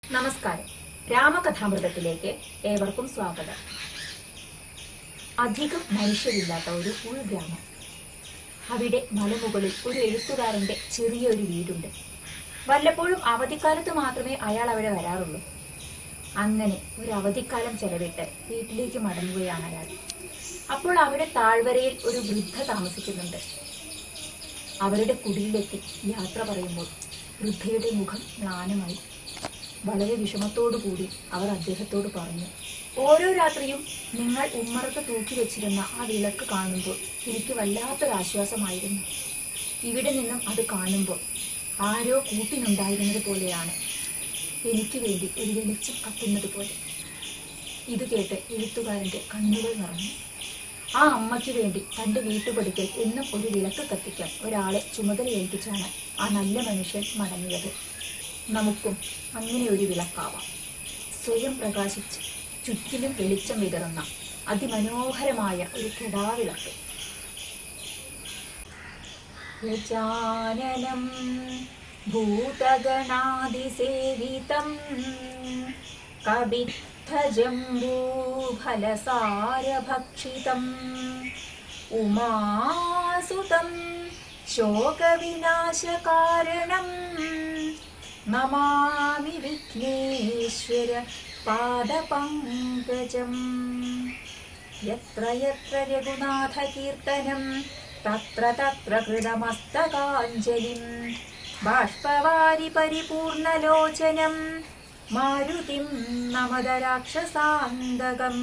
നമസ്കാരം രാമകഥാമൃതത്തിലേക്ക് ഏവർക്കും സ്വാഗതം അധികം മനുഷ്യരില്ലാത്ത ഒരു ഉൾഗ്രാമം അവിടെ മലമുകളിൽ ഒരു എഴുത്തുകാരന്റെ ചെറിയൊരു വീടുണ്ട് വല്ലപ്പോഴും അവധിക്കാലത്ത് മാത്രമേ അയാൾ അവിടെ വരാറുള്ളൂ അങ്ങനെ ഒരു അവധിക്കാലം ചെലവിട്ട് വീട്ടിലേക്ക് മടങ്ങുകയാണ് അയാൾ അപ്പോൾ അവിടെ താഴ്വരയിൽ ഒരു വൃദ്ധ താമസിക്കുന്നുണ്ട് അവരുടെ കുടിയിലെത്തി യാത്ര പറയുമ്പോൾ വൃദ്ധയുടെ മുഖം മ്ലാനമായി വളരെ വിഷമത്തോടു കൂടി അവർ അദ്ദേഹത്തോട് പറഞ്ഞു ഓരോ രാത്രിയും നിങ്ങൾ ഉമ്മറത്ത് തൂക്കി വെച്ചിരുന്ന ആ വിളക്ക് കാണുമ്പോൾ എനിക്ക് വല്ലാത്തൊരു ആശ്വാസമായിരുന്നു ഇവിടെ നിന്നും അത് കാണുമ്പോൾ ആരോ കൂട്ടിനുണ്ടായിരുന്നത് പോലെയാണ് എനിക്ക് വേണ്ടി ഒരു വെളിച്ചം കത്തുന്നത് പോലെ ഇത് കേട്ട് എഴുത്തുകാരന്റെ കണ്ണുകൾ നിറഞ്ഞു ആ അമ്മയ്ക്ക് വേണ്ടി തന്റെ വീട്ടുപടിക്കൽ എന്നും ഒരു വിളക്ക് കത്തിക്കാൻ ഒരാളെ ചുമതല ഏൽപ്പിച്ചാണ് ആ നല്ല മനുഷ്യൻ മടങ്ങിയത് നമുക്കും അങ്ങനെ ഒരു വിളക്കാവാം സ്വയം പ്രകാശിച്ച് ചുറ്റിലും വെളിച്ചം വിതറുന്ന അതിമനോഹരമായ ഒരു കെടാവിളക്ക് ഗജാനനം ഭൂതഗണാതിസേവിതം കവിദ്ധജംബൂഫലസാരഭക്ഷിതം ഉമാസുതം ശോകവിനാശകാരണം നമാമി വിഘ്നേശ്വര പാദപങ്കജം യത്ര യത്ര രഘുനാഥകീർത്തനം തത്ര തത്ര കൃതമസ്തകാഞ്ജലിം ബാഷ്പവാരി പരിപൂർണലോചനം മാരുതിം നമത രാക്ഷസാന്തകം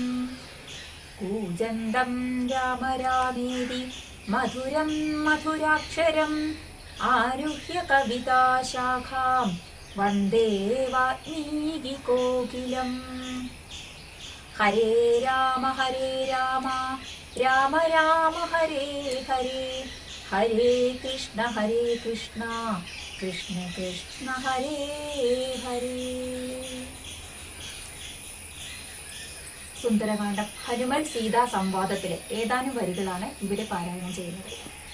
കൂജന്തം രാമ രാമേതി മധുരം മധുരാക്ഷരം ആരുഹ്യ കവിതാശാഖാം വന്ദേ വാൽമീകികോകിലം ഹരേ രാമ ഹരേ രാമ രാമ രാമ ഹരേ ഹരേ ഹരേ കൃഷ്ണ ഹരേ കൃഷ്ണ കൃഷ്ണ കൃഷ്ണ ഹരേ ഹരേ സുന്ദരകാന്ഡം ഹനുമൽ സീതാ സംവാദത്തിലെ ഏതാനും വരികളാണ് ഇവിടെ പാരായണം ചെയ്യുന്നത്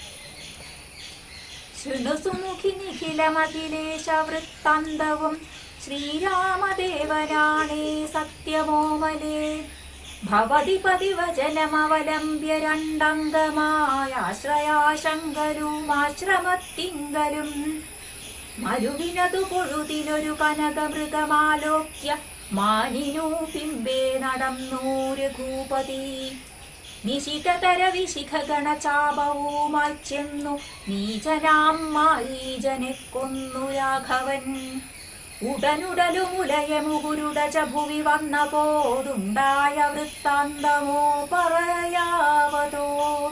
ശൃണുസുമുഖി നിഖിലമഖിലേശ വൃത്താന്തവും ശ്രീരാമദേവരാണേ സത്യമോമലേ ഭവതി പതിവചനമവലംബ്യ രണ്ടംഗമായ ആശ്രയാശങ്കരുമാശ്രമത്തിങ്കലും മരുവിനതു പൊഴുതിനൊരു കനകമൃഗമാലോക്യ മാനിനു പിമ്പേ നടന്നൂര് ഭൂപതി നിശിതതര വിശിഖ ഗണചാപവുമായി ചെന്നു നീചനാം മാരീജനെ കൊന്നു രാഘവൻ ഉടനുടലുമുലയമുകുരുടച ഭുവി വന്ന പോതുണ്ടായ വൃത്താന്തമോ പറയാവതോ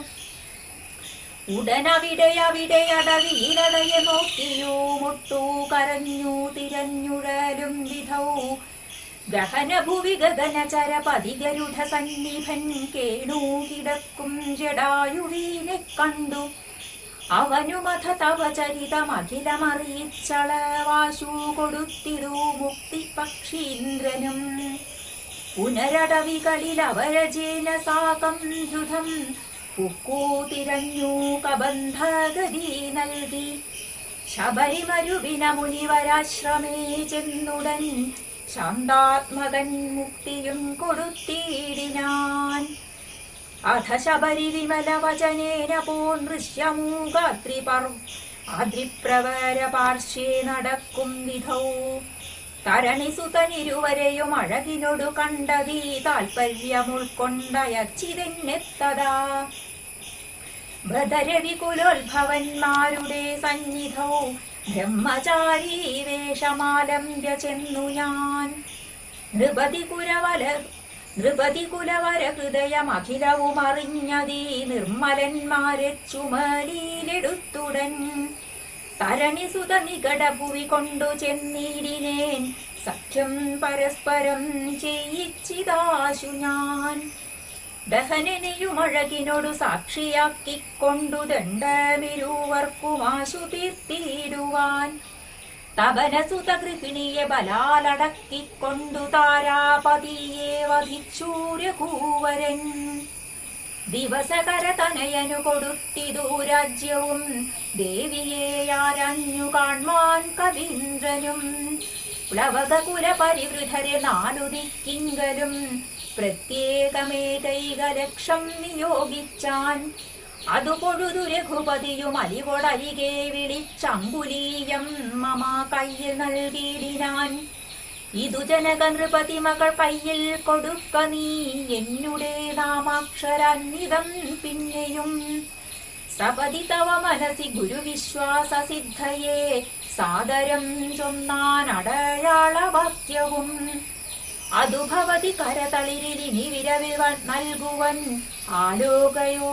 ഉടനവിടെയവിടെയടവിയിലടയെ നോക്കിയൂ മുട്ടു കരഞ്ഞു തിരഞ്ഞുഴലും വിധൗ ഗഹനഭുവി ഗഗനചര പതിഗരുഢ സന്നിഭൻ കേണു കിടക്കും ജടായുവീനെ കണ്ടു അവനുമഥ തവ ചരിതമഖിലമറിയിച്ചളവാശു കൊടുത്തിരു മുക്തി പക്ഷീന്ദ്രനും പുനരടവികളിൽ അവരജേന സാകം ദ്രുതം പുക്കൂ തിരഞ്ഞു കബന്ധഗതി നൽകി ശബരിമരുവിന മുനിവരാശ്രമേ ചെന്നുടൻ ശാന്താത്മകൻ മുക്തിയും കൊടുത്തിടിനാൻ അധ ശബരി വിമല വചനേന പോന്നൃശ്യമൂകാത്രിപർ ആദ്രിപ്രവര പാർശ്വേ നടക്കും വിധൗ തരണിസുതനിരുവരെയും അഴകിനൊടു കണ്ടതീ താൽപര്യമുൾക്കൊണ്ടയച്ചിതെന്നെത്തതാ ഭദ്രവികുലോത്ഭവന്മാരുടെ സന്നിധൗ ബ്രഹ്മചാരീ വേഷമാലംബ്യ ചെന്നു ഞാൻ നൃപതി കുരവല നൃപതി കുലവര ഹൃദയമഖിലവും അറിഞ്ഞതീ നിർമ്മലന്മാരെ ചുമലിയിലെടുത്തുടൻ തരണിസുത നികടഭുവി കൊണ്ടു ചെന്നിടിനേൻ സഖ്യം പരസ്പരം ചെയ്യിച്ചിതാശു ഞാൻ ദഹനനെയുമഴകിനോടു സാക്ഷിയാക്കിക്കൊണ്ടു ദണ്ഡമിരുവർക്കുമാശു തീർത്തിടുവാൻ തപനസുത ഗൃഹിണിയെ ബലാലടക്കിക്കൊണ്ടു താരാപതിയെ വധിച്ചൂരകൂവരൻ ദിവസകര തനയനു കൊടുത്തിതു രാജ്യവും ദേവിയെ ആരഞ്ഞു കാൺമാൻ കവീന്ദ്രനും പ്ലവകകുല പരിവൃധരെ നാലു ദിക്കിങ്കലും പ്രത്യേകമേകൈക ലക്ഷം നിയോഗിച്ചാൻ അതു പൊഴുതു രഘുപതിയും അലിവൊടരികെ വിളിച്ചങ്കുലീയം മമ കയ്യിൽ നൽകിയിടിനാൻ ഇതു ജനക നൃപതി മകൾ കയ്യിൽ കൊടുക്ക നീ എന്നുടെ നാമാക്ഷരാന്വിതം പിന്നെയും സപതി തവ മനസി ഗുരുവിശ്വാസ സിദ്ധയെ സാദരം ചൊന്നാൻ അടയാളവാക്യവും അതു ഭവതി കരതളിരിലിനി വിരവിൽ വ- നൽകുവൻ ആലോകയോ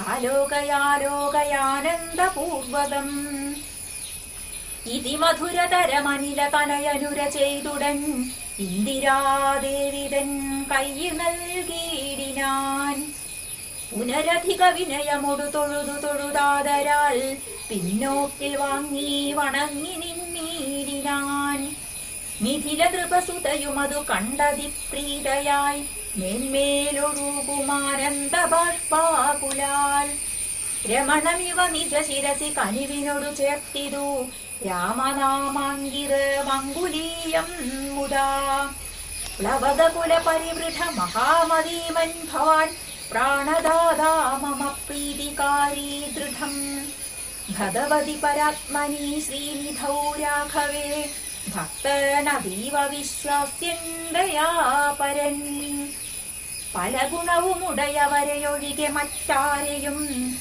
ആലോകയാലോകയാനന്ദപൂർവകം ഇതി മധുരതരമനില തനയനുര ചെയ്തുടൻ ഇന്ദിരാദേവിതൻ കയ്യിൽ നൽകിയിടിനാൻ പുനരധിക വിനയമൊടു തൊഴുതു തൊഴുതാതരാൽ പിന്നോക്കിൽ വാങ്ങി വണങ്ങി നിന്നീടിനാൻ മിഥില നൃപസുതയുമതു കണ്ടതി പ്രീതയായി മേന്മേലൊഴുകുമാനന്ദ ബാഷ്പാകുലാൽ രമണമിവ നിജ ശിരസി കനിവിനോടു ചേർത്തിതു രാമനാമാങ്കിത് മങ്കുലീയം മുതാ പ്ലവകകുല പരിവൃഢ മഹാമതീമൻ ഭവാൻ പ്രാണദാതാ മമ പ്രീതികാരീ ദൃഢം ഭഗവതി പരാത്മനി ശ്രീനിധൗ രാഘവേ ഭക്തനതീവ വിശ്വാസ്യന്തയാപരൻ പല ഗുണവുമുടയവരെയൊഴികെ മറ്റാരെയും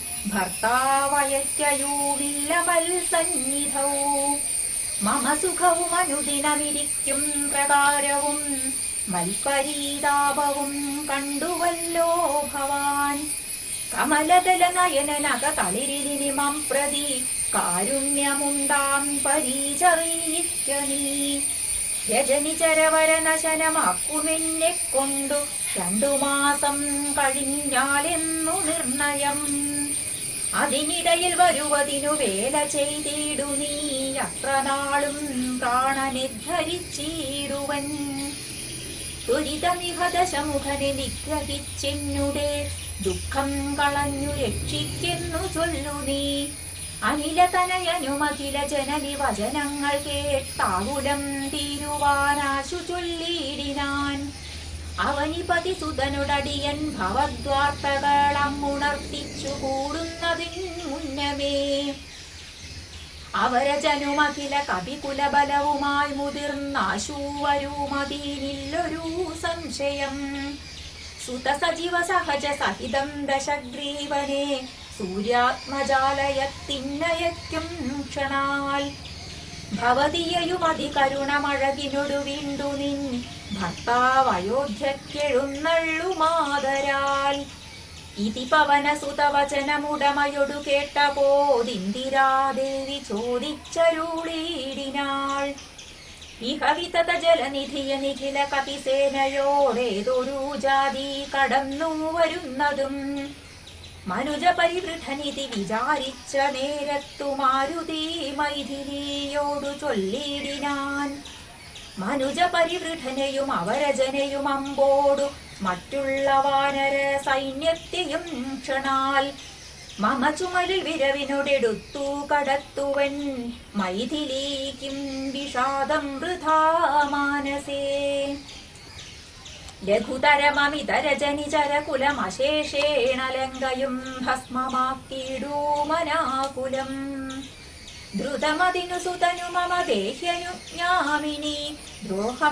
ഭർത്താവയറ്റയൂവില്ല മത്സന്നിധൗ മമ സുഖവും അനുദിനമിരിക്കും പ്രകാരവും മൽപരീതാപവും കണ്ടുവല്ലോ ഭവാൻ കമലദല നയനനക തളിരിലിനി മം പ്രതി കാരുണ്യമുണ്ടാം പരീചറിയിക്ക നീ രജനിചരവരനശനമാക്കുമെന്നെ കൊണ്ടു രണ്ടു മാസം കഴിഞ്ഞാലെന്നു നിർണയം അതിനിടയിൽ വരുവതിനു വേല ചെയ്തിടു നീ അത്ര നാളും പ്രാണനെ ധരിച്ചിടുവൻ ദുരിതമിഹ ദശമുഖനെ നിഗ്രഹിച്ചെന്നുടെ ദുഃഖം കളഞ്ഞു രക്ഷിക്കുന്നു ചൊല്ലു നീ അനിലതനയനുമഖില ജനനി വചനങ്ങൾ കേട്ടാകുലം തീരുവാനാശു ചൊല്ലിയിടിനാൻ അവനിപതി സുതനുടടിയൻ ഭവദ്വാർത്തകളമ്മുണർത്തിച്ചു കൂടുന്നതിൻ മുന്നമേ അവരജനുമഖില കപികുലബലവുമായി മുതിർന്നാശൂവരുമതിനില്ലൊരു സംശയം സുതസജീവ സഹജ സഹിതം ദശഗ്രീവനെ സൂര്യാത്മജാലയത്തിന്നയക്കും ക്ഷണാൽ ഭവതിയയുമതി കരുണമഴകിനൊടു വീണ്ടു നിൻ ഭർത്താവ് അയോധ്യക്കെഴുന്നള്ളു മാതരാൽ ഇതി പവനസുതവചനമുടമയൊടു കേട്ട പോതിന്ദിരാദേവി ചോദിച്ചരുളീടിനാൾ ഇഹ വിതത ജലനിധിയ നിഖില കപിസേനയോടേതൊരു ജാതി കടന്നു വരുന്നതും മനുജ പരിവൃഢനിധി വിചാരിച്ച നേരത്തു മാരുതി മൈഥിലിയോടു ചൊല്ലിയിടിനാൻ മനുജ പരിവൃഢനെയും അവരജനെയും അമ്പോടു മറ്റുള്ള വാനര സൈന്യത്തെയും ക്ഷണാൽ മമ ചുമലിൽ വിരവിനോടെടുത്തു കടത്തുവൻ മൈഥിലീക്കും വിഷാദം വൃഥാ മാനസേ ലഘുതരമമിതരജനിചരകുലമശേഷേണ ലങ്കയും ഭസ്മമാക്കിയിടൂമനാകുലം ദ്രുതമതിനു സുതനു മമ ദേഹ്യനു ജ്ഞാമിനി ദ്രോഹം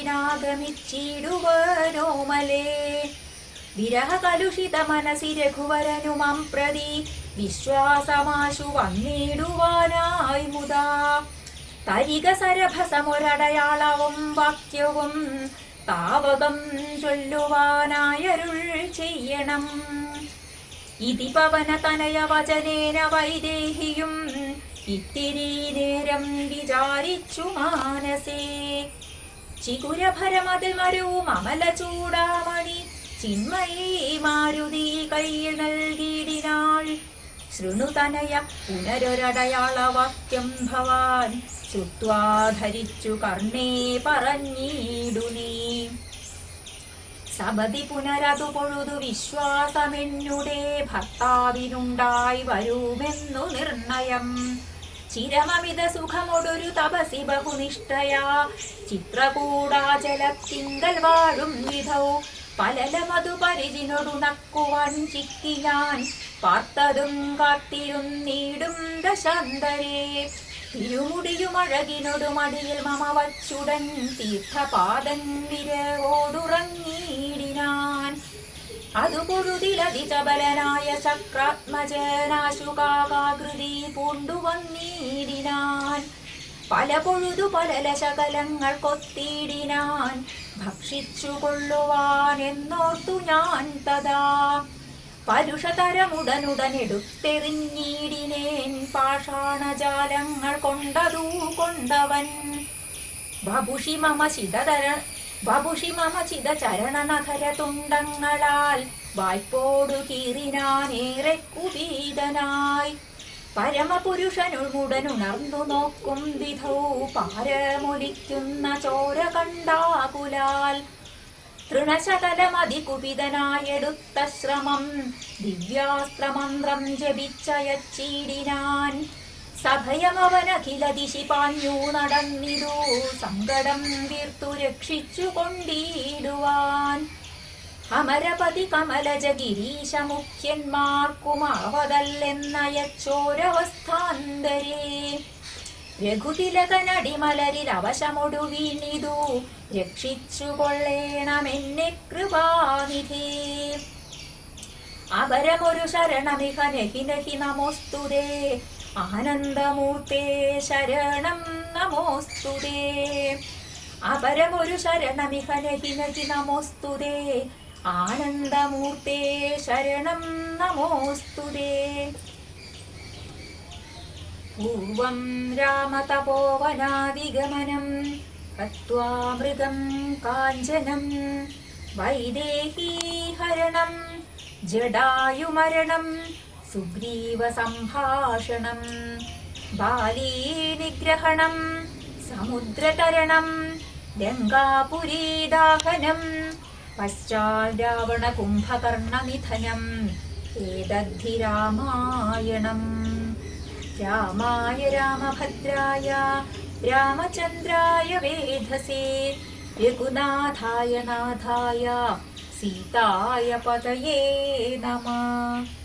വിനാഗമിച്ചിടുവനോമലേ വിരഹ കലുഷിത മനസി രഘുവരനു മം പ്രതി വിശ്വാസമാശു വന്നിടുവാനായി മുതാ തരിക സരഭസമൊരടയാളവും വാക്യവും താവകം ചൊല്ലുവാനായരുൾ ചെയ്യണം ഇതി പവന തനയ വചനേന വൈദേഹിയും ഇത്തിരി നേരം വിചാരിച്ചു മാനസേ ചികുരഭരമതിൽ മരവും അമല ചൂടാമണി ചിന്മയീ മാരുതി കയ്യിൽ നൽകിയിടിനാൾ ശൃണുതനയ പുനരൊരടയാളവാക്യം ഭവാൻ ശ്രുത്വാ ധരിച്ചു കർണേ പറഞ്ഞിടു നീ സബതി പുനരതു പൊഴുതു വിശ്വാസമെന്നുടെ ഭർത്താവിനുണ്ടായി വരുമെന്നു നിർണയം ചിരമമിത സുഖമൊടൊരു തപസി ബഹുനിഷ്ഠയാ ചിത്രകൂടാചലത്തിങ്കൽ വാഴും വിധൗ പലലമതു പരിചിനൊടുണക്കുവാൻ ചിക്കി ഞാൻ പാർത്തതും കാത്തിരുന്നീടും ദശാന്തരേ തിരുമുടിയുമഴകിനൊടു മടിയിൽ മമ വച്ചുടൻ തീർത്ഥപാദൻ വിരവോടുറങ്ങിയിടിനാൻ അതു പൊഴുതിലതി ചബലനായ ചക്രാത്മജനാശുകാകൃതി പൂണ്ടു വന്നീടിനാൻ പല പൊഴുതു പല ശകലങ്ങൾ കൊത്തിയിടിനാൻ ഭക്ഷിച്ചു കൊള്ളുവാൻ എന്നോർത്തു ഞാൻ തഥാ പരുഷതരമുടനുടനെടുത്തെറിഞ്ഞിടിനേൻ പാഷാണജാലങ്ങൾ കൊണ്ടതൂ കൊണ്ടവൻ ബബുഷി മമ ചിതതര ബബുഷി മമ ചിത ചരണനഖര തുണ്ടങ്ങളാൽ വായ്പോടു കീറിനാനേറെ കുപീതനായി പരമപുരുഷനുമുടനുണർന്നു നോക്കും വിധൗ പാരമൊലിക്കുന്ന ചോര കണ്ടാകുലാൽ തൃണശകലമതികുപിതനായെടുത്ത ശ്രമം ദിവ്യാസ്ത്രമന്ത്രം ജപിച്ചയച്ചിടിനാൻ സഭയമവനഖില ദിശി പാഞ്ഞു നടന്നിരു സങ്കടം തീർത്തു രക്ഷിച്ചു കൊണ്ടിടുവാൻ അമരപതി കമലജ ഗിരീശ മുഖ്യന്മാർക്കുമാവതല്ലെന്നയച്ചോരവസ്ഥാന്തരേ രഘുതിലകനടിമലരിൽ അവശമൊടു വീണിതു രക്ഷിച്ചു കൊള്ളേണമെന്നെ കൃപാനിധി അപരമൊരു ശരണമിഹ നഹി നഹി നമോസ്തുതേ ആനന്ദമൂർത്തേ ശരണം നമോസ്തുതേ അപരമൊരു ശരണമിഹ നഹി നഹി നമോസ്തുതേ ആനന്ദമൂർത്തേ ശരണം നമോസ്തുതേ പൂർവം രാമതപോവനാദിഗമനം ഹത്വാ മൃഗം കാഞ്ചനം വൈദേഹീഹരണം ജഡായുമരണം സുഗ്രീവസംഭാഷണം ബാലീനിഗ്രഹണം സമുദ്രതരണം ലങ്കാപുരീദാഹനം പശ്ചാരാവണ കുംഭകർണനിധനം ഏതദ്ധി രാമായണം രാമായ രാമഭദ്രായ രാമചന്ദ്രായ വേധസേ രഘുനാഥായ നാഥായ സീതായ പതയേ നമ